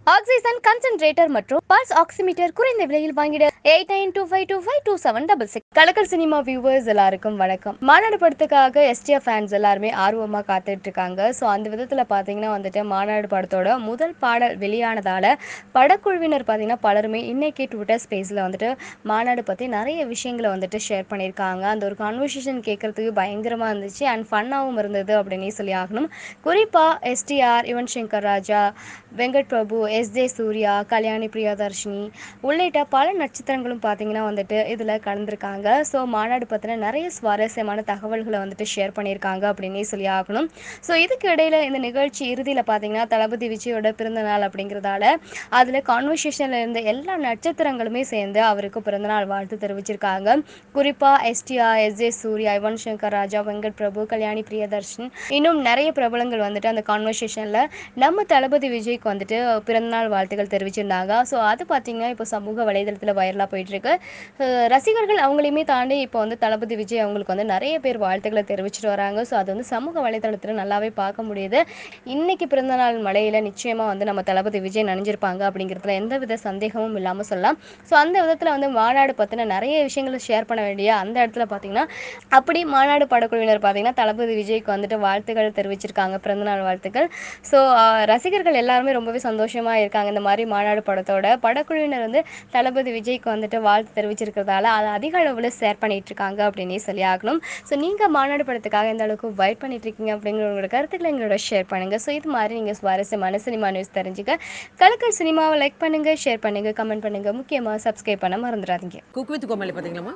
Oxygen கன்சென்ட்ரேட்டர் மற்றும் pulse oximeter குறைந்த விலையில் வாங்கிட eight nine two five two five two seven double six Kalakkal cinema viewers எல்லாருக்கும் வணக்கம் மாநாடு படத்துக்காக எஸ்டிஎஃப் ஃபேன்ஸ் எல்லாருமே ஆர்வமாக காத்துட்டு இருக்காங்க ஸோ அந்த விதத்தில் பார்த்தீங்கன்னா வந்துட்டு மாநாடு படத்தோட முதல் பாடல் வெளியானதால படக்குழுவினர் பார்த்தீங்கன்னா பலருமே இன்னைக்கு ட்விட்டர் ஸ்பேஸில் வந்துட்டு மாநாடு பற்றி நிறைய விஷயங்களை வந்துட்டு ஷேர் பண்ணியிருக்காங்க அந்த ஒரு கான்வர்சேஷன் கேட்கறதுக்கு பயங்கரமாக இருந்துச்சு அண்ட் ஃபன்னாகவும் இருந்தது அப்படின்னே சொல்லி ஆகணும் குறிப்பாக STR Yuvan Shankar Raja Venkat Prabhu S J Suryah Kalyani Priyadarshini உள்ளிட்ட பல நட்சத்திரங்களும் பார்த்தீங்கன்னா வந்துட்டு இதில் கலந்துருக்காங்க ஸோ மாநாடு பற்றின நிறைய சுவாரஸ்யமான தகவல்களை வந்துட்டு ஷேர் பண்ணியிருக்காங்க அப்படின்னே சொல்லி ஆகணும் ஸோ இதுக்கு இடையில இந்த நிகழ்ச்சி இறுதியில் பார்த்தீங்கன்னா தளபதி விஜயோட பிறந்தநாள் அப்படிங்கிறதால அதில் கான்வர்சேஷனில் இருந்த எல்லா நட்சத்திரங்களுமே சேர்ந்து அவருக்கு பிறந்தநாள் வாழ்த்து தெரிவிச்சிருக்காங்க குறிப்பாக STR S J Suryah Yuvan Shankar Raja Venkat Prabhu Kalyani Priyadarshan இன்னும் நிறைய பிரபலங்கள் வந்துட்டு அந்த கான்வர்சேஷனில் நம்ம தளபதி விஜய்க்கு வந்துட்டு பிறந்தநாள் வாழ்த்துக்கள் தெரிவிச்சிருந்தாங்க ஸோ அது பார்த்தீங்கன்னா இப்போ சமூக வலைதளத்தில் வைரலாக போயிட்டுருக்கு அஹ் ரசிகர்கள் அவங்களையுமே தாண்டி இப்போ வந்து தளபதி விஜய் அவங்களுக்கு வந்து நிறைய பேர் வாழ்த்துக்களை தெரிவிச்சிட்டு வராங்க ஸோ அது வந்து சமூக வலைதளத்தில் நல்லாவே பார்க்க முடியுது இன்னைக்கு பிறந்தநாள் மழையில் நிச்சயமாக வந்து நம்ம தளபதி விஜய் நனைஞ்சிருப்பாங்க அப்படிங்கிறதுல எந்தவித சந்தேகமும் இல்லாமல் சொல்லலாம் ஸோ அந்த விதத்தில் வந்து மாநாடு பற்றின நிறைய விஷயங்களை ஷேர் பண்ண வேண்டிய அந்த இடத்துல பார்த்தீங்கன்னா அப்படி மாநாடு படக்குழுவினர் பார்த்தீங்கன்னா தளபதி விஜய்க்கு வந்துட்டு வாழ்த்துக்கள் தெரிவிச்சிருக்காங்க பிறந்தநாள் வாழ்த்துக்கள் ஸோ ரசிகர்கள் எல்லாருமே ரொம்பவே சந்தோஷமாக இருக்காங்க இந்த மாதிரி மாநாடு படத்தோட படக்குழுவினர் வந்து தளபதி விஜய்க்கு வந்துட்டு வாழ்த்து தெரிவிச்சிருக்கிறதால அதை அதிக அளவில் ஷேர் பண்ணிட்டு இருக்காங்க அப்படின்னே சொல்லி ஆகணும் ஸோ நீங்கள் மாநாடு படத்துக்காக எந்த அளவுக்கு வெயிட் பண்ணிட்டு இருக்கீங்க அப்படிங்கிற உங்களோட கருத்துக்களை எங்களோட ஷேர் பண்ணுங்க ஸோ இது மாதிரி நீங்கள் சுவாரஸ்யமான சினிமா நியூஸ் தெரிஞ்சுக்க கலக்கல் சினிமாவை லைக் பண்ணுங்க ஷேர் பண்ணுங்க கமெண்ட் பண்ணுங்க முக்கியமாக சப்ஸ்கிரைப் பண்ண மறந்துடாதீங்க குக் வித் கோமாளி பாத்தீங்களாமா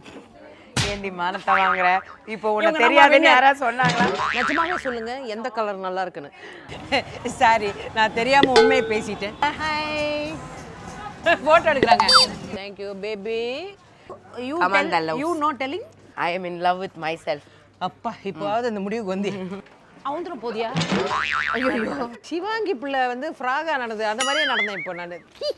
ஏண்டி மானத்தை வாங்குற இப்போ இவங்க உனக்கு நம்ம தெரியாதுன்னு winner. யாராவது சொன்னாங்களா நிஜமாவே சொல்லுங்க எந்த கலர் நல்லா இருக்குன்னு சாரி நான் தெரியாம உண்மையை பேசிட்டேன் ஹாய் போட்டோ எடுக்கிறாங்க thank you baby you Come on, the loves. You not telling I am in love with myself அப்பா இப்போவாவது அந்த முடிவுக்கு வந்து அவந்துரும் போதியா ஐயோ சிவாங்கி பிள்ளை வந்து ஃப்ராகா நடந்தது அந்த மாதிரியே நடந்தேன் இப்போ நான்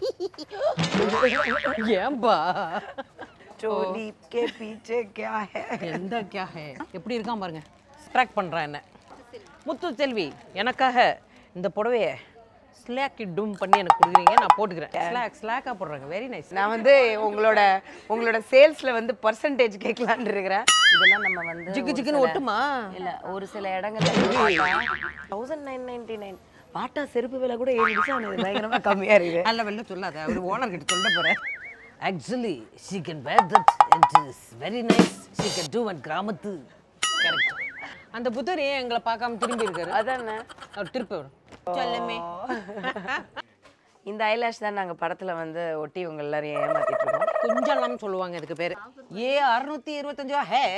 ஏன்பா चोली के पीछे क्या है எந்த கே ஹே எப்படி இருக்கான் பாருங்க ஸ்ப்ராக் பண்ணுறான் என்ன முத்து செல்வி எனக்காக இந்த புடவைய ஸ்லாக்கி டும் பண்ணி எனக்கு கொடுக்குறீங்க நான் போட்டுக்கிறேன் ஸ்லாக் ஸ்லாக்காக போடுறாங்க வெரி நைஸ் நான் வந்து உங்களோட உங்களோட சேல்ஸ்ல வந்து பர்சன்டேஜ் கேட்கலான்னு இருக்கிறேன் இதெல்லாம் நம்ம வந்து ஜிக்கு ஒரு ஜிக்குன்னு சில- ஒட்டுமா இல்ல ஒரு சில இடங்கள்ல தௌசண்ட் நைன் நைன்டி நைன் பாட்டா செருப்பு விலை கூட ஏழு நிமிஷம் ஆனது பயங்கரமா கம்மியா இருக்கு நல்ல வெளில சொல்லாத அவர் ஓனர் கிட்ட சொல்ல போகிறேன் actually she can where that it is very nice she can do and கிராமத்து கரெக்ட் அந்த புத்தர் ஏன் எங்களை பார்க்காம திரும்பி இருக்காரு அதானே அவர் திருப்பி வரும் சொல்லுமே இந்த ஐலாஷ் தான் நாங்க படத்துல வந்து ஒட்டி உங்க எல்லாரையும் ஏமாத்திட்டு இருக்கோம் குஞ்சலாம் சொல்லுவாங்க இதுக்கு பேரு ஏ அறுநூத்தி இருபத்தஞ்சு ரூபா hey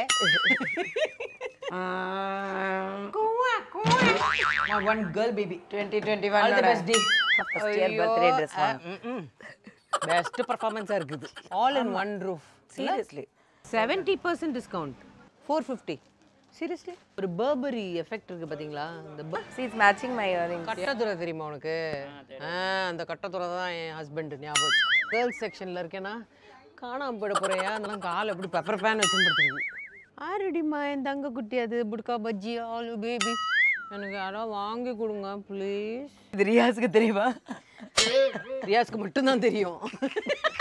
one girl baby twenty twenty all the one best the First year birthday dress best பர்ஃபார்மன்ஸா இருக்குது all in one roof seriously seventy percent discount four fifty seriously ஒரு பர்பரி எஃபெக்ட் இருக்கு பாத்தீங்களா இந்த bur- seats matching my earring கட்டத்துறை தெரியுமா உனக்கு ஆ அந்த கட்டத்துறை தான் என் ஹஸ்பண்ட் ஞாபகம் வச்சு கேர்ள்ஸ் செக்ஷனில் இருக்கேன்னா காணாம போயிட போறியா அதெல்லாம் கால் எப்படி பெப்பர் பேன் வச்சு படுத்துருக்கு ஆரடிமா என் தங்க குட்டி அது புட்கா பஜ்ஜி ஆலு பேபி எனக்கு யாராவது வாங்கி கொடுங்க ப்ளீஸ் இது ரியாஸுக்கு தெரியுமா ரியாஸ்க்கு மட்டும்தான் தெரியும்